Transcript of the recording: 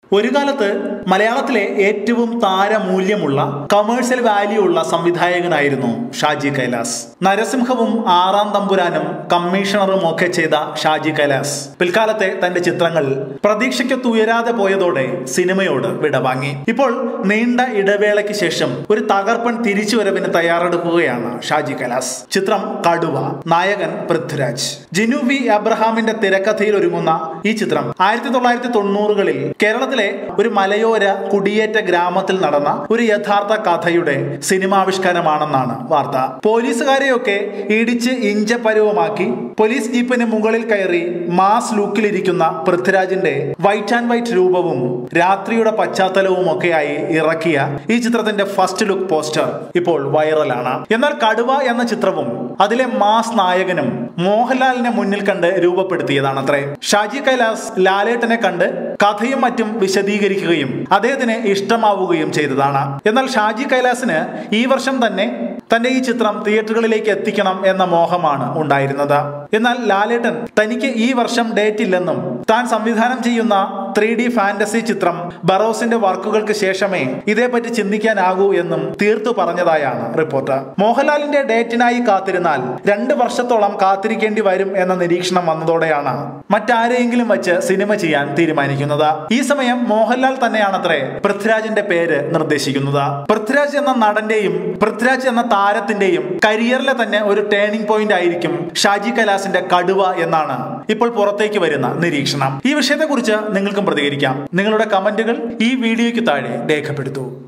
ഒരു കാലത്ത് മലയാളത്തിലെ ഏറ്റവും താരമൂല്യമുള്ള കമേഴ്ഷ്യൽ വാല്യൂ ഉള്ള സംവിധായകനായിരുന്നു ഷാജി കൈലാസ് നരസിംഹവും ആറാം തമ്പുരാനും കമ്മീഷണറും ഒക്കെ ചെയ്ത ഷാജി കൈലാസ് പിൽക്കാലത്തെ തന്റെ ചിത്രങ്ങൾ പ്രതീക്ഷയ്ക്കൊത്ത് ഉയരാതെ പോയതോടെ സിനിമയോട് വിടവാങ്ങി ഇപ്പോൾ നീണ്ട ഇടവേളയ്ക്ക് ശേഷം ഒരു തകർപ്പൻ തിരിച്ചുവരവിന് തയ്യാറെടുക്കുകയാണ് ഷാജി കൈലാസ് ചിത്രം കടുവ നായകൻ പൃഥ്വിരാജ് ജിനു വി അബ്രഹാമിന്റെ തിരക്കഥയിൽ ഒരുങ്ങുന്ന ഈ ചിത്രം ആയിരത്തി തൊള്ളായിരത്തി തൊണ്ണൂറുകളിൽ കേരളത്തിലെ ഒരു മലയോര കുടിയേറ്റ ഗ്രാമത്തിൽ നടന്ന ഒരു യഥാർത്ഥ കഥയുടെ സിനിമാവിഷ്കാരമാണെന്നാണ് വാർത്ത പോലീസുകാരെയൊക്കെ ഇടിച്ച് ഇഞ്ചപരുവമാക്കി പോലീസ് ജീപ്പിന് മുകളിൽ കയറി മാസ് ലുക്കിലിരിക്കുന്ന പൃഥ്വിരാജിന്റെ വൈറ്റ് ആൻഡ് വൈറ്റ് രൂപവും രാത്രിയുടെ പശ്ചാത്തലവും ഒക്കെയായി ഇറക്കിയ ഈ ചിത്രത്തിന്റെ ഫസ്റ്റ് ലുക്ക് പോസ്റ്റർ ഇപ്പോൾ വൈറലാണ് എന്നാൽ കടുവ എന്ന ചിത്രവും അതിലെ മാസ് നായകനും മോഹൻലാലിനെ മുന്നിൽ കണ്ട് രൂപപ്പെടുത്തിയതാണ് അത്രേ ഷാജി കൈലാസ് ലാലേട്ടനെ കണ്ട് കഥയും മറ്റും വിശദീകരിക്കുകയും അദ്ദേഹത്തിന് ഇഷ്ടമാവുകയും ചെയ്തതാണ് എന്നാൽ ഷാജി കൈലാസിന് ഈ വർഷം തന്നെ തന്റെ ഈ ചിത്രം തിയേറ്ററുകളിലേക്ക് എത്തിക്കണം എന്ന മോഹമാണ് ഉണ്ടായിരുന്നത് എന്നാൽ ലാലേട്ടൻ തനിക്ക് ഈ വർഷം ഡേറ്റ് ഇല്ലെന്നും താൻ സംവിധാനം ചെയ്യുന്ന ത്രീ ഡി ഫാന്റസി ചിത്രം ബറോസിന്റെ വർക്കുകൾക്ക് ശേഷമേ ഇതേപ്പറ്റി ചിന്തിക്കാനാകൂ എന്നും തീർത്തു പറഞ്ഞതായാണ് റിപ്പോർട്ട് മോഹൻലാലിന്റെ ഡേറ്റിനായി കാത്തിരുന്നാൽ രണ്ട് വർഷത്തോളം കാത്തിരിക്കേണ്ടി വരും എന്ന നിരീക്ഷണം വന്നതോടെയാണ് മറ്റാരെയെങ്കിലും വെച്ച് സിനിമ ചെയ്യാൻ തീരുമാനിക്കുന്നത് ഈ സമയം മോഹൻലാൽ തന്നെയാണത്രേ പൃഥ്വിരാജിന്റെ പേര് നിർദ്ദേശിക്കുന്നത് പൃഥ്വിരാജ് എന്ന നടന്റെയും പൃഥ്വിരാജ് എന്ന താരത്തിന്റെയും കരിയറിലെ തന്നെ ഒരു ടേണിംഗ് പോയിന്റ് ആയിരിക്കും ഷാജി കൈലാസിന്റെ കടുവ എന്നാണ് ഇപ്പോൾ പുറത്തേക്ക് വരുന്ന നിരീക്ഷണം ഈ വിഷയത്തെക്കുറിച്ച് നിങ്ങൾക്കും പ്രതികരിക്കാം നിങ്ങളുടെ കമന്റുകൾ ഈ വീഡിയോയ്ക്ക് താഴെ രേഖപ്പെടുത്തൂ